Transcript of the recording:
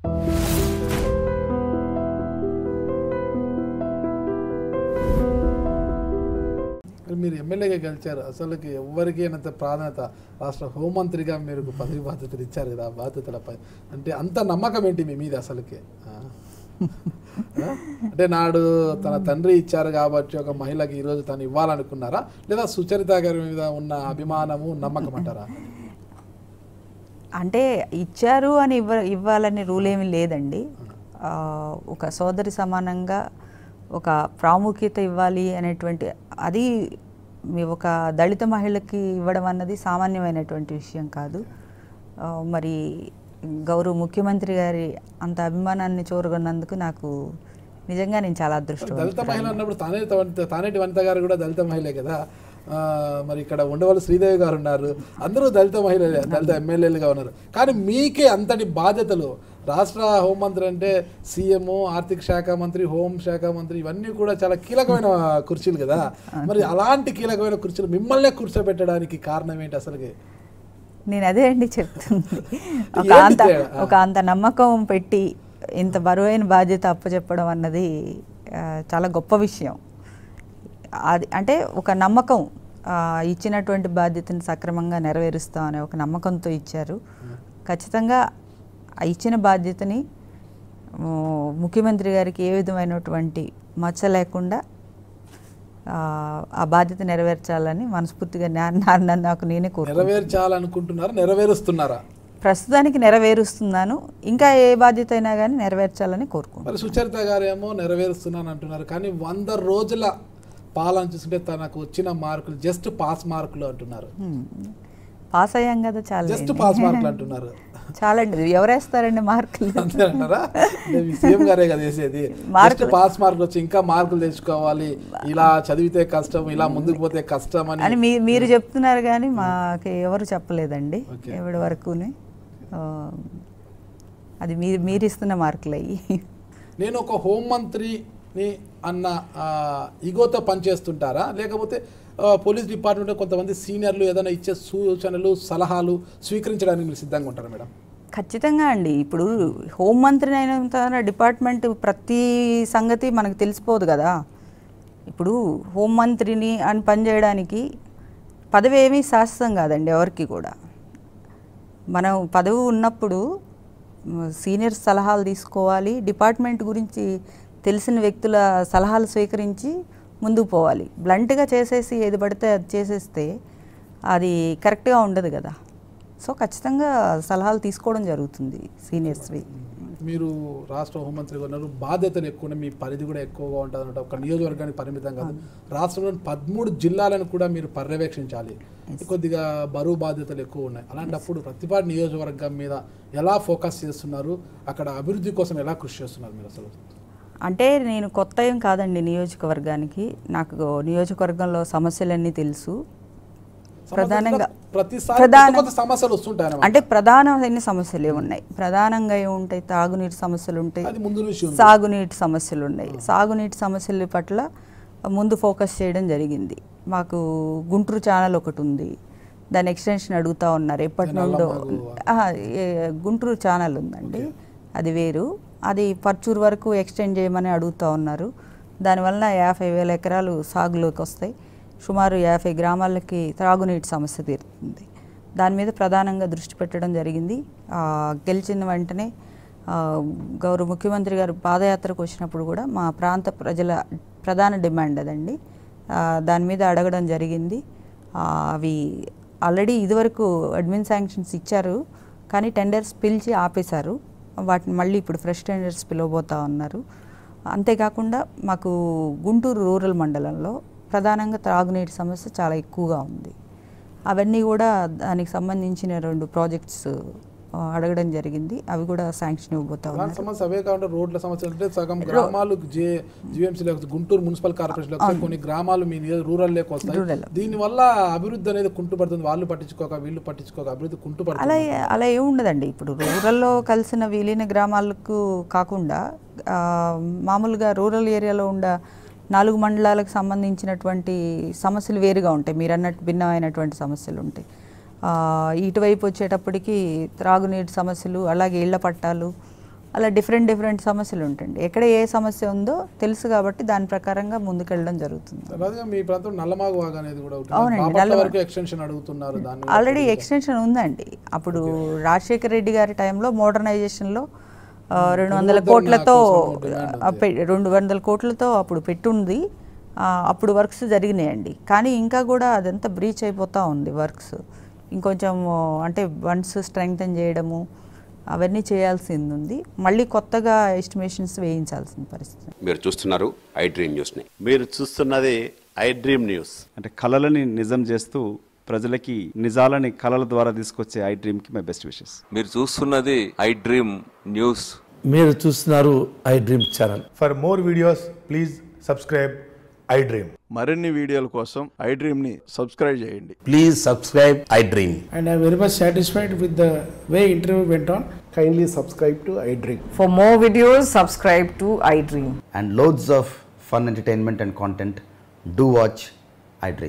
మరి మీరు ఎమ్మెల్యేగా గెలిచారు అసలుకి ఎవరికి అయినంత ప్రాధాన్యత రాష్ట్ర హోంమంత్రిగా మీరు పదవి బాధ్యతలు ఇచ్చారు కదా ఆ బాధ్యతలపై అంటే అంత నమ్మకం ఏంటి మీ మీద అసలుకి ఆ? ఆ? అంటే నాడు తన తండ్రి ఇచ్చారు కాబట్టి ఒక మహిళకి ఈరోజు తను ఇవ్వాలనుకున్నారా లేదా సుచరిత గారి మీద ఉన్న అభిమానము నమ్మకం అంటారా అంటే ఇచ్చారు అని ఇవ్వ ఇవ్వాలని రూల్ ఏమీ లేదండి ఆ, ఒక సోదరి సమానంగా ఒక ప్రాముఖ్యత ఇవ్వాలి అనేటువంటి అది మీ ఒక దళిత మహిళకి ఇవ్వడం అన్నది సామాన్యమైనటువంటి విషయం కాదు ఆ, మరి గౌరవ ముఖ్యమంత్రి గారి అంత అభిమానాన్ని చూరగొన్నందుకు నాకు నిజంగా నేను చాలా దళిత మహిళ అదృష్టం అన్నప్పుడు తానే తవ- తానేటి వనిత గారు కూడా దళిత మహిళే కదా ఆ, మరి ఇక్కడ ఉండవల్లి శ్రీదేవి గారు ఉన్నారు అందరూ దళిత మహిళలే దళిత ఎమ్మెల్యేలుగా ఉన్నారు కానీ మీకే అంతటి బాధ్యతలు రాష్ట్ర హోంమంత్రి అంటే సీఎం ఆర్థిక శాఖ మంత్రి హోం శాఖ మంత్రి ఇవన్నీ కూడా చాలా కీలకమైన కుర్చీలు కదా మరి అలాంటి కీలకమైన కుర్చీలు మిమ్మల్నే కూర్చోబెట్టడానికి కారణం ఏంటి అసలుకి నేను అదే అండి చెప్తుంది ఒక ఏంటి అంత తేడా? ఒక అంత నమ్మకం పెట్టి ఇంత బరువైన బాధ్యత అప్పచెప్పడం అన్నది ఆ, చాలా గొప్ప విషయం అది అంటే ఒక నమ్మకం ఆ, ఇచ్చినటువంటి బాధ్యతను సక్రమంగా నెరవేరుస్తాం అనే ఒక నమ్మకంతో ఇచ్చారు ఖచ్చితంగా ఆ ఇచ్చిన బాధ్యతని ఆ, ముఖ్యమంత్రి గారికి ఏ విధమైనటువంటి మచ్చ లేకుండా ఆ, ఆ బాధ్యత నెరవేర్చాలని మనస్ఫూర్తిగా నా- నా- నా- నాకు నేనే కోరుకుంటున్నాను నెరవేర్చాలనుకుంటున్నారా నెరవేరుస్తున్నారా ప్రస్తుతానికి నెరవేరుస్తున్నాను ఇంకా ఏ బాధ్యత అయినా కానీ నెరవేర్చాలని కోరుకుంటున్నాను మరి సుచరిత గారేమో నెరవేరుస్తున్నాను అంటున్నారు కానీ వంద రోజుల పాలన చూస్తుంటే తనకు వచ్చిన మార్కులు జస్ట్ పాస్ మార్కులు అంటున్నారు హ్మ్. పాస్ అయ్యాం కదా చాలా జస్ట్ పాస్ మార్కులు అంటున్నారు చాలండి ఎవరేస్తారండి మార్కులు అంతే అంటారా అంటే మీ సీఎం గారే కదా వేసేది జస్ట్ మార్కులు- పాస్ మార్కులు వచ్చి ఇంకా మార్కులు తెచ్చుకోవాలి ఇలా చదివితే కష్టం ఇలా ముందుకు పోతే కష్టం అని అని మీ మీరు చెప్తున్నారు కానీ మాకు ఎవరు చెప్పలేదండి ఓకే. ఎవరి వరకునే ఆ, అది మీరు మీరు ఇస్తున్న మార్కులు అయ్యి నేను ఒక హోంమంత్రిని అన్న ఆ, ఈగోతో పనిచేస్తుంటారా లేకపోతే ఆ, పోలీస్ డిపార్ట్మెంట్ కొంతమంది సీనియర్లు ఏదైనా ఇచ్చే సూచనలు సలహాలు స్వీకరించడానికి మీరు సిద్ధంగా ఉంటారా మేడం ఖచ్చితంగా అండి ఇప్పుడు హోంమంత్రిని అయిన డిపార్ట్మెంట్ ప్రతి సంగతి మనకు తెలిసిపోదు కదా ఇప్పుడు హోంమంత్రిని అని పనిచేయడానికి పదవి ఏమీ శాశ్వతం కాదండి ఎవరికి కూడా మనం పదవి ఉన్నప్పుడు మ్, సీనియర్ సలహాలు తీసుకోవాలి డిపార్ట్మెంట్ గురించి తెలిసిన వ్యక్తుల సలహాలు స్వీకరించి ముందుకు పోవాలి బ్లంట్గా చేసేసి ఏది పడితే అది చేసేస్తే అది కరెక్ట్గా ఉండదు కదా సో ఖచ్చితంగా సలహాలు తీసుకోవడం జరుగుతుంది సీనియర్స్వి మీరు రాష్ట్ర హోంమంత్రిగా ఉన్నారు బాధ్యతలు ఎక్కువ ఉన్నాయి మీ పరిధి కూడా ఎక్కువగా ఉంటుంది అన్నమాట ఒక నియోజకవర్గానికి పరిమితం కాదు రాష్ట్రంలోని పదమూడు జిల్లాలను కూడా మీరు పర్యవేక్షించాలి కొద్దిగా బరువు బాధ్యతలు ఎక్కువ ఉన్నాయి అలాంటప్పుడు ప్రతిపాటి నియోజకవర్గం మీద ఎలా ఫోకస్ చేస్తున్నారు అక్కడ అభివృద్ధి కోసం ఎలా కృషి చేస్తున్నారు మీరు అసలు అంటే నేను కొత్త ఏం కాదండి నియోజకవర్గానికి నాకు నియోజకవర్గంలో సమస్యలన్నీ తెలుసు ప్రధానంగా ప్రతిసారి ప్రధాన- కొత్త కొత్త సమస్యలు వస్తుంటాయి అంటే ప్రధానమైన సమస్యలు ఏమున్నాయి ప్రధానంగా ఏముంటాయి తాగునీటి సమస్యలు ఉంటాయి అది ముందు నుంచి ఉంది సాగునీటి సమస్యలు ఉన్నాయి సాగునీటి సమస్యల పట్ల ముందు ఫోకస్ చేయడం జరిగింది మాకు గుంటూరు ఛానల్ ఒకటి ఉంది దాని ఎక్స్టెన్షన్ అడుగుతా ఉన్నారు ఎప్పటి దాని నుండో అల్లమాగు. ఆహా, ఏ- గుంటూరు ఛానల్ ఉందండి అది వేరు అది పర్చూరు వరకు ఎక్స్టెండ్ చేయమని అడుగుతా ఉన్నారు దానివల్ల యాభై వేల ఎకరాలు సాగులోకి వస్తాయి సుమారు యాభై గ్రామాలకి త్రాగునీటి సమస్య తీరుతుంది దాని మీద ప్రధానంగా దృష్టి పెట్టడం జరిగింది ఆ, గెలిచిన వెంటనే ఆ, గౌరవ ముఖ్యమంత్రి గారు పాదయాత్రకు వచ్చినప్పుడు కూడా మా ప్రాంత ప్రజల ప్రధాన డిమాండ్ అదండి ఆ, దాని మీద అడగడం జరిగింది ఆ, అవి ఆల్రెడీ ఇదివరకు అడ్మిన్ శాంక్షన్స్ ఇచ్చారు కానీ టెండర్స్ పిలిచి ఆపేశారు వాటిని మళ్ళీ ఇప్పుడు ఫ్రెష్ టెండర్స్ పిలవబోతా ఉన్నారు అంతేకాకుండా మాకు గుంటూరు రూరల్ మండలంలో ప్రధానంగా త్రాగునీటి సమస్య చాలా ఎక్కువగా ఉంది అవన్నీ కూడా దానికి సంబంధించిన రెండు ప్రాజెక్ట్స్ ఆ, అడగడం జరిగింది అవి కూడా శాంక్షన్ ఇవ్వబోతా ప్రధాన ఉన్నారు సమస్య అవే కాకుండా రోడ్ల సమస్య అంటే సగం గ్రామాలు జే జిఎంసీ లేకపోతే గుంటూరు మున్సిపల్ కార్పొరేషన్ వస్తాయి కొన్ని గ్రామాలు మీ రూరల్ లేక వస్తాయి Rural. దీని వల్ల అభివృద్ధి అనేది కుంటుపడుతుంది వాళ్ళు పట్టించుకోక వీళ్ళు పట్టించుకోక అభివృద్ధి అలా కుంటుపడుతుంది అలా ఏమి ఉండదండి ఇప్పుడు రూరల్లో కలిసిన విలీన గ్రామాలకు కాకుండా ఆ, మామూలుగా రూరల్ ఏరియాలో ఉండ నాలుగు మండలాలకు సంబంధించినటువంటి సమస్యలు వేరుగా ఉంటాయి మీరు అన్నట్టు భిన్నమైనటువంటి సమస్యలు ఉంటాయి ఆ, ఇటువైపు వచ్చేటప్పటికి త్రాగునీటి సమస్యలు అలాగే ఇళ్ల పట్టాలు అలా డిఫరెంట్ డిఫరెంట్ సమస్యలు ఉంటాయండి ఎక్కడ ఏ సమస్య ఉందో తెలుసు కాబట్టి దాని ప్రకారంగా ముందుకెళ్ళడం జరుగుతుంది తర్వాతగా మీ ప్రాంతం నల్లమాగు వాగు అనేది కూడా ఉంటుంది అవునండి, బాపట్ల నల్లమా- వరకు ఎక్స్టెన్షన్ అడుగుతున్నారు దాన్ని ఆల్రెడీ ఎక్స్టెన్షన్ ఉందండి అప్పుడు రాజశేఖర రెడ్డి గారి టైంలో మోడర్నైజేషన్లో ఆ, రెండు వందల పునరుద్ధరణ కోట్లతో కోసం demand ఆ, పె- రెండు వందల కోట్లతో అప్పుడు పెట్టుంది ఆ, అప్పుడు వర్క్స్ జరిగినాయండి కానీ ఇంకా కూడా అదంతా బ్రీచ్ అయిపోతూ ఉంది వర్క్స్ ఇంకొంచెం ఆ, అంటే వన్స్ స్ట్రెంగ్తన్ చేయడము అవన్నీ చేయాల్సింది ఉంది మళ్ళీ కొత్తగా ఎస్టిమేషన్స్ వేయించాల్సిన పరిస్థితి మీరు చూస్తున్నారు ఐ డ్రీమ్ న్యూస్ని మీరు చూస్తున్నది ఐ డ్రీమ్ న్యూస్ అంటే కళలని నిజం చేస్తూ ప్రజలకి నిజాలని కళల ద్వారా తీసుకొచ్చే ఐ డ్రీమ్కి మై బెస్ట్ విషెస్ మీరు చూస్తున్నది ఐ డ్రీమ్ న్యూస్ మీరు చూస్తున్నారు iDream channel For more videos, please subscribe iDream. మరిన్ని వీడియోల కోసం ఐ డ్రీమ్ని సబ్స్క్రైబ్ చేయండి please subscribe iDream and I'm very much satisfied with the way interview went on. Kindly subscribe to iDream. For more videos, subscribe to iDream. and loads of fun entertainment and content, do watch iDream.